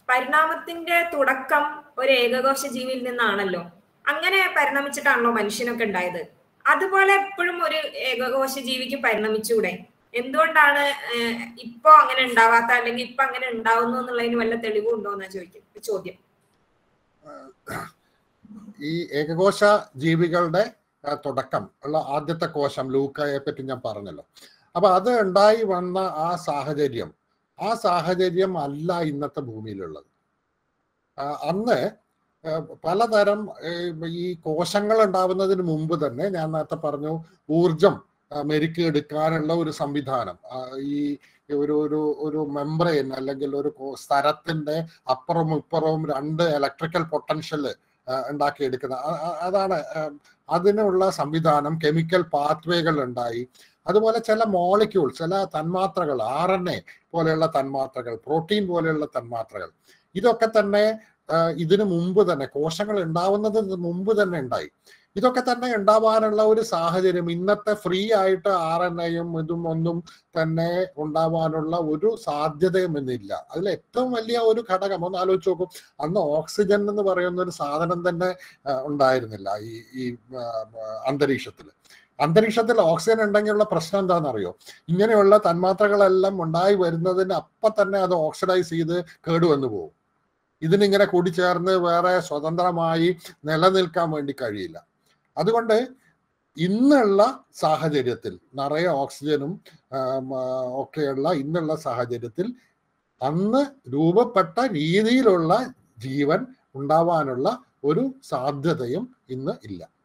പരിണാമത്തിന്റെ തുടക്കം ഒരു ഏകകോശ ജീവിയിൽ നിന്നാണല്ലോ അങ്ങനെ പരിണമിച്ചിട്ടാണല്ലോ മനുഷ്യനൊക്കെ ഉണ്ടായത് അതുപോലെ എപ്പോഴും ഒരു ഏകകോശ ജീവിക്ക് പരിണമിച്ചൂടെ എന്തുകൊണ്ടാണ് ഏഹ്, ഇപ്പൊ അങ്ങനെ ഉണ്ടാവാത്ത അല്ലെങ്കിൽ ഇപ്പൊ അങ്ങനെ ഉണ്ടാവുന്നു എന്നുള്ളതിന് വല്ല തെളിവുണ്ടോ എന്നാ ചോദിക്കും ചോദ്യം ഈ ഏകകോശ ജീവികളുടെ ആ, തുടക്കം ഉള്ള ആദ്യത്തെ കോശം ലൂക്കയെ പറ്റി ഞാൻ പറഞ്ഞല്ലോ അപ്പൊ അത് ഉണ്ടായി വന്ന ആ സാഹചര്യം ആ സാഹചര്യം അല്ല ഇന്നത്തെ ഭൂമിയിലുള്ളത് ആ, അന്ന് ആ, പലതരം ഏ, ഈ കോശങ്ങൾ ഉണ്ടാവുന്നതിന് മുമ്പ് തന്നെ ഞാൻ നേരത്തെ പറഞ്ഞു ഊർജം ആ, മെരുക്കിയെടുക്കാനുള്ള ഒരു സംവിധാനം ആ, ഈ ഒരു ഒരു ഒരു മെംബ്രെയിൻ അല്ലെങ്കിൽ ഒരു കോ- സ്ഥലത്തിന്റെ അപ്പുറവും ഇപ്പുറവും രണ്ട് ഇലക്ട്രിക്കൽ പൊട്ടൻഷ്യൽ ഉണ്ടാക്കിയെടുക്കുന്ന അ- അ- അതാണ് ആ, അതിനുള്ള സംവിധാനം കെമിക്കൽ പാത്വേകൾ ഉണ്ടായി അതുപോലെ ചില മോളിക്യൂൾ ചില തന്മാത്രകൾ ആർ എൻ എ പോലെയുള്ള തന്മാത്രകൾ പ്രോട്ടീൻ പോലെയുള്ള തന്മാത്രകൾ ഇതൊക്കെ തന്നെ ആ, ഇതിനു മുമ്പ് തന്നെ കോശങ്ങൾ ഉണ്ടാവുന്നതിന് മുമ്പ് തന്നെ ഉണ്ടായി ഇതൊക്കെ തന്നെ ഉണ്ടാവാനുള്ള ഒരു സാഹചര്യം ഇന്നത്തെ ഫ്രീ ആയിട്ട് ആർ എൻ എയും ഇതും ഒന്നും തന്നെ ഉണ്ടാവാനുള്ള ഒരു സാധ്യതയും ഇന്നില്ല അതിൽ ഏറ്റവും വലിയ ഒരു ഘടകം ഒന്ന് ആലോചിച്ച് നോക്കും അന്ന് ഓക്സിജൻ എന്ന് പറയുന്ന ഒരു സാധനം തന്നെ ആ, ഉണ്ടായിരുന്നില്ല ഈ ഈ ആ, ആ, അന്തരീക്ഷത്തിൽ അന്തരീക്ഷത്തിൽ ഓക്സിജൻ ഉണ്ടെങ്കിലുള്ള പ്രശ്നം എന്താണെന്നറിയോ ഇങ്ങനെയുള്ള തന്മാത്രകളെല്ലാം ഉണ്ടായി വരുന്നതിന് അപ്പം തന്നെ അത് ഓക്സിഡൈസ് ചെയ്ത് കേടുവന്നു പോകും ഇതിനിങ്ങനെ കൂടിച്ചേർന്ന് വേറെ സ്വതന്ത്രമായി നിലനിൽക്കാൻ വേണ്ടി കഴിയില്ല അതുകൊണ്ട് ഇന്നുള്ള സാഹചര്യത്തിൽ നിറയെ ഓക്സിജനും ആം, ആ, ഒക്കെയുള്ള ഇന്നുള്ള സാഹചര്യത്തിൽ അന്ന് രൂപപ്പെട്ട രീതിയിലുള്ള ജീവൻ ഉണ്ടാവാനുള്ള ഒരു സാധ്യതയും ഇന്ന് ഇല്ല